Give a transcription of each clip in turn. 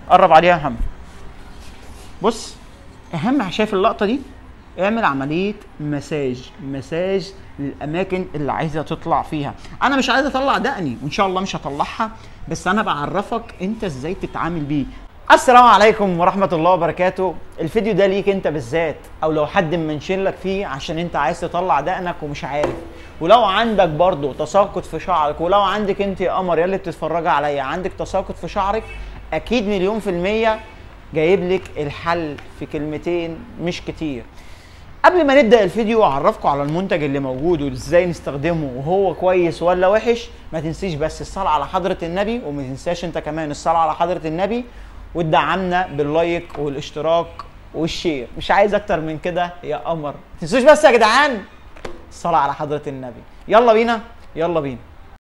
قرب عليها يا محمد بص اهم شايف اللقطه دي اعمل عمليه مساج مساج للاماكن اللي عايزه تطلع فيها انا مش عايز اطلع دقني وان شاء الله مش هطلعها بس انا بعرفك انت ازاي تتعامل بيه السلام عليكم ورحمة الله وبركاته الفيديو ده ليك انت بالذات او لو حد منشن لك فيه عشان انت عايز تطلع دقنك ومش عارف ولو عندك برضو تساقط في شعرك ولو عندك انت يا قمر يلي بتتفرجي عليا عندك تساقط في شعرك اكيد مليون في المية جايب لك الحل في كلمتين مش كتير قبل ما نبدا الفيديو اعرفكم على المنتج اللي موجود وازاي نستخدمه وهو كويس ولا وحش ما تنسيش بس الصلاه على حضره النبي وما تنساش انت كمان الصلاه على حضره النبي وتدعمنا باللايك والاشتراك والشير مش عايز اكتر من كده يا قمر ما تنسوش بس يا جدعان الصلاه على حضره النبي يلا بينا يلا بينا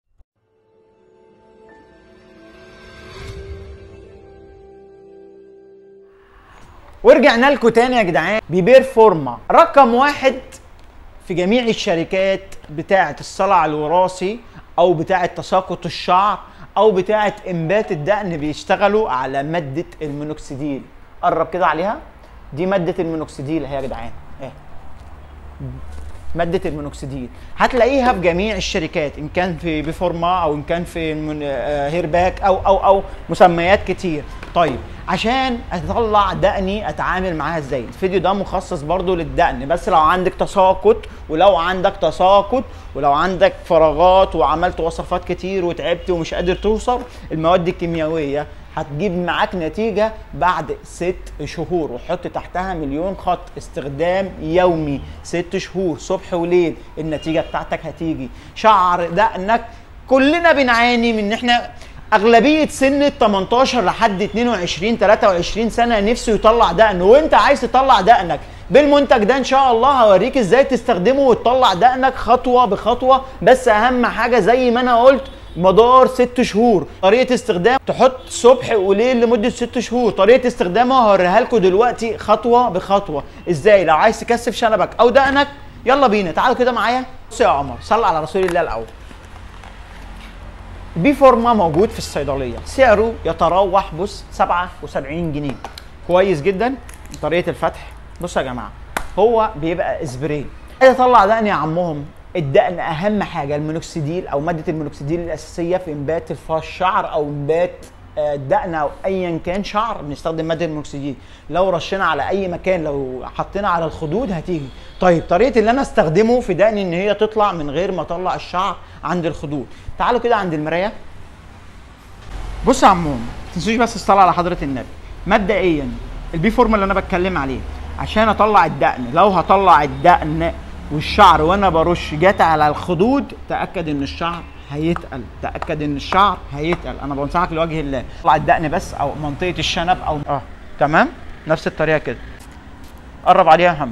ورجعنا لكم تاني يا جدعان بيبير فورما رقم واحد في جميع الشركات بتاعة الصلع الوراثي او بتاعة تساقط الشعر او بتاعة انبات الدقن بيشتغلوا على مادة المونوكسيديل قرب كده عليها دي مادة المونوكسيديل اهي يا جدعان اهي ماده المونوكسيديل هتلاقيها في جميع الشركات ان كان في بفورما او ان كان في المن... آه هيرباك او او او مسميات كتير طيب عشان اطلع دقني اتعامل معاها ازاي الفيديو ده مخصص برضو للدقن بس لو عندك تساقط ولو عندك تساقط ولو عندك فراغات وعملت وصفات كتير وتعبت ومش قادر توصل المواد الكيميائيه هتجيب معاك نتيجة بعد ست شهور وحط تحتها مليون خط استخدام يومي ست شهور صبح وليل النتيجة بتاعتك هتيجي شعر دقنك كلنا بنعاني من ان احنا اغلبيه سن ال 18 لحد 22 23 سنه نفسه يطلع دقن وانت عايز تطلع دقنك بالمنتج ده ان شاء الله هوريك ازاي تستخدمه وتطلع دقنك خطوه بخطوه بس اهم حاجه زي ما انا قلت مدار ست شهور طريقه استخدام تحط صبح وليل لمده ست شهور طريقه استخدامها هوريها لكم دلوقتي خطوه بخطوه ازاي لو عايز تكثف شنبك او دقنك يلا بينا تعالوا كده معايا بص يا عمر صلى على رسول الله الاول بي فورما موجود في الصيدليه سعره يتراوح بص 77 جنيه كويس جدا طريقه الفتح بصوا يا جماعه هو بيبقى اسبراي عايز اطلع دقن يا عمهم الدقن اهم حاجه المونوكسيديل او ماده المونوكسيديل الاساسيه في انبات الشعر او انبات الدقن او ايا كان شعر بنستخدم ماده المونوكسيديل لو رشينا على اي مكان لو حطينا على الخدود هتيجي طيب طريقه اللي انا استخدمه في دقني ان هي تطلع من غير ما اطلع الشعر عند الخدود تعالوا كده عند المرايه بص يا عموم ما تنسوش بس الصلاه على حضره النبي مبدئيا البي فورما اللي انا بتكلم عليه عشان اطلع الدقن لو هطلع الدقن والشعر وانا برش جات على الخدود تاكد ان الشعر هيتقل تاكد ان الشعر هيتقل انا بنصحك لوجه الله طلع الدقن بس او منطقه الشنب او اه تمام نفس الطريقه كده قرب عليها يا محمد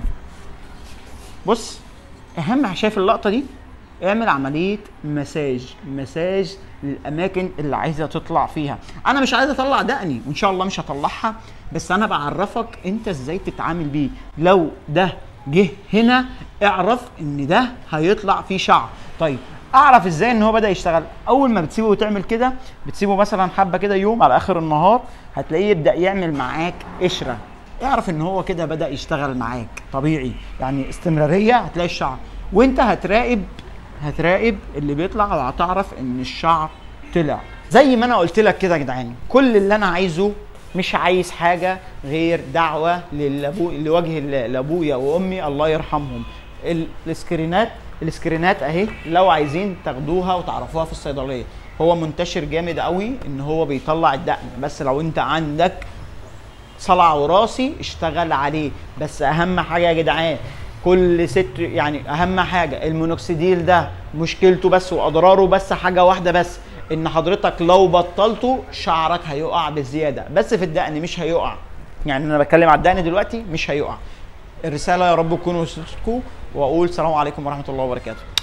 بص اهم شايف اللقطه دي اعمل عمليه مساج مساج للاماكن اللي عايزه تطلع فيها انا مش عايز اطلع دقني وان شاء الله مش هطلعها بس انا بعرفك انت ازاي تتعامل بيه لو ده جه هنا اعرف ان ده هيطلع فيه شعر طيب اعرف ازاي ان هو بدا يشتغل اول ما بتسيبه وتعمل كده بتسيبه مثلا حبه كده يوم على اخر النهار هتلاقيه يبدا يعمل معاك قشره اعرف ان هو كده بدا يشتغل معاك طبيعي يعني استمراريه هتلاقي الشعر وانت هتراقب هتراقب اللي بيطلع وهتعرف ان الشعر طلع زي ما انا قلت لك كده يا جدعان كل اللي انا عايزه مش عايز حاجه غير دعوه للابو لوجه الله لابويا وامي الله يرحمهم السكرينات السكرينات اهي لو عايزين تاخدوها وتعرفوها في الصيدليه هو منتشر جامد قوي ان هو بيطلع الدقن بس لو انت عندك صلع وراثي اشتغل عليه بس اهم حاجه يا جدعان كل ست يعني اهم حاجه المونوكسيديل ده مشكلته بس واضراره بس حاجه واحده بس ان حضرتك لو بطلته شعرك هيقع بزياده بس في الدقن مش هيقع يعني انا بتكلم على الدقن دلوقتي مش هيقع الرساله يا رب تكون وصلتكم واقول السلام عليكم ورحمه الله وبركاته